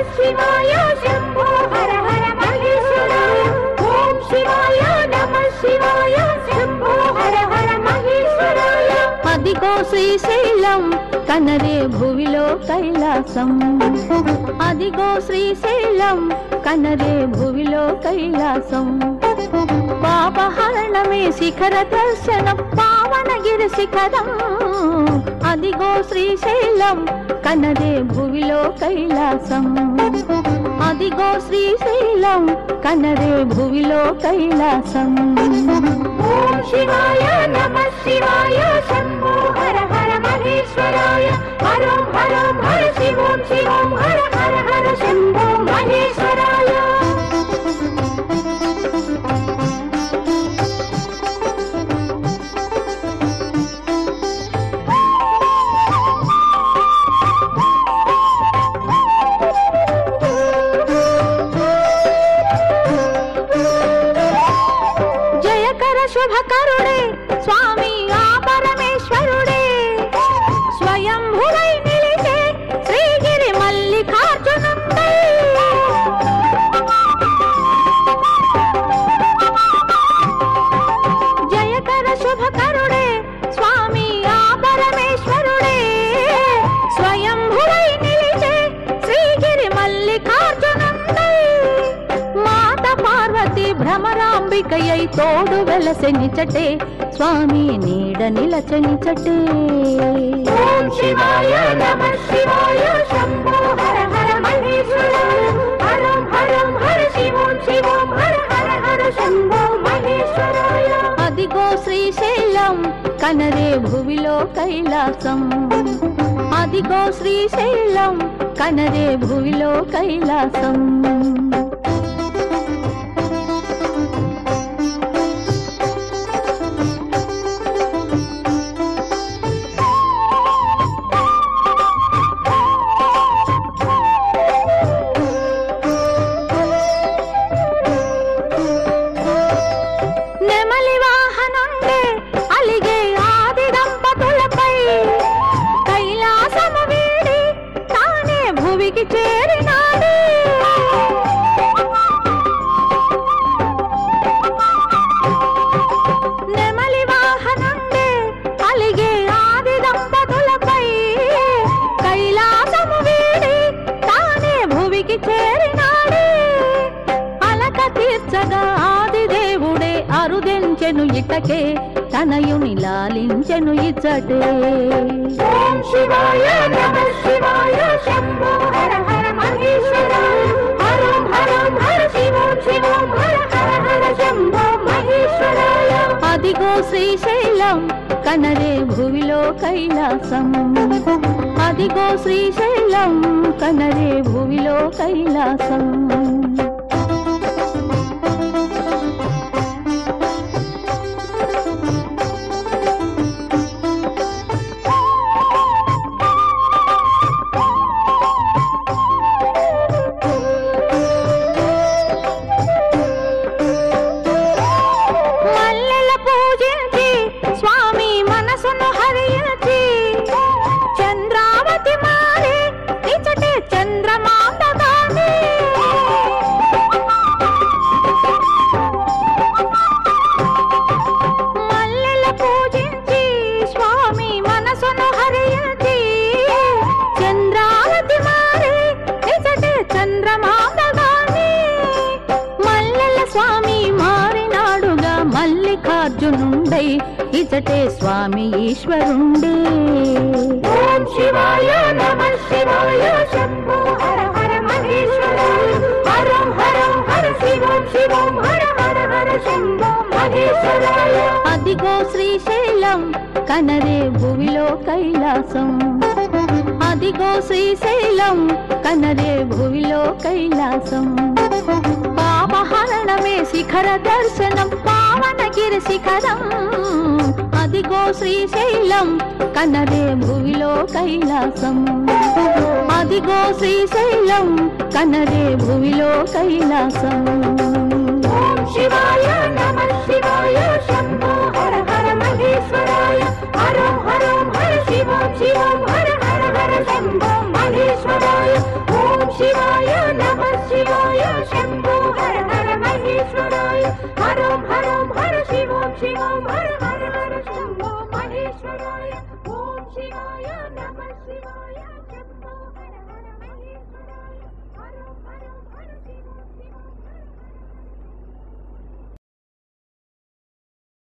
శివాయ శంభో హర హర మహేశ్వరాయ ఓం శివాయ నమ శివాయ శంభో హర హర మహేశ్వరాయ అదిగో శ్రీశైలం కనరే భువిలో కైలాసం అదిగో శ్రీశైలం కనరే భువిలో కైలాసం పాపహరణమే శిఖర దర్శనం పావనగిరి శిఖరం అదిగో శ్రీశైలం కనరే భువిలో కైలాసం అదిగో శ్రీశైలం కనరే భువిలో కైలాసం ఓం శివాయ నమ శివాయ శంభో హర హర మహేశ్వరాయ హరం హరం హర శివోం శివోం హర హర హర శంభో మహేశ్వరాయ జయకర శుభకరుడే స్వామి ఆ పరమేశ్వరుడే స్వయంభువై నిలిచే శ్రీగిరి మల్లికార్జునుండై జయకర శుభకరుడే స్వామి ఆ పరమేశ్వరుడే స్వయంభువై నిలిచే శ్రీగిరి మల్లికార్జునుండై మాత పార్వతి భ్రమరాంబికయై తోడు వెలసెనిచటే స్వామి నీడ నిలచనిచటే ఓం శివాయ నమ శివాయ శంభో హర హర మహేశ్వరాయ హరం హరం హర శివోం శివోం హర హర హర శంభో మహేశ్వరాయ అదిగో శ్రీశైలం కనరే భువిలో కైలాసం అదిగో శ్రీశైలం కనరే భువిలో కైలాసం నెమలి వాహనుండే అలిగే ఆది దంపతులపై కైలాసము వీడి తానే భువికి చేరినాడు నెమలి వాహనుండే అలిగే ఆది దంపతులపై కైలాసము వీడి తానే భువికి చేరినాడే అలక తీర్చగా ఆది దేవుడే అరుదెంచెను ఇటకే తనయుని లాలించెను ఇచ్చటే ఓం శివాయ నమ శివాయ శంభో హర హర మహేశ్వరాయ హరం హరం హర శివోం శివోం హర హర హర శంభో మహేశ్వరాయ అదిగో శ్రీశైలం కనరే భువిలో కైలాసం అదిగో శ్రీశైలం కనరే భువిలో కైలాసం మల్లెల పూజించి స్వామి మనసును హరించి చంద్రావతి మారి ఇచటే చంద్రమాంబగానే మల్లెల పూజించి స్వామి మనసును హరించి చంద్రావతి మారి ఇచటే చంద్రమాంబగానే మల్లెల స్వామి మారినాడుగా మల్లికార్జునుండై ఇచటే స్వామి ఈశ్వరుండే ఓం శివాయ నమ శివాయ శంభో హర హర మహేశ్వరాయ హరం హరం హర శివోం శివోం హర హర హర శంభో మహేశ్వరాయ అదిగో శ్రీశైలం కనరే భువిలో కైలాసం అదిగో శ్రీశైలం కనరే భువిలో కైలాసం పాపహరణమే శిఖర దర్శనం పావనగిరి శిఖరం అదిగో శ్రీశైలం కనరే భువిలో కైలాసం అదిగో శ్రీశైలం కనరే భువిలో కైలాసం ఓం శివాయ నమ శివాయ శంభో హర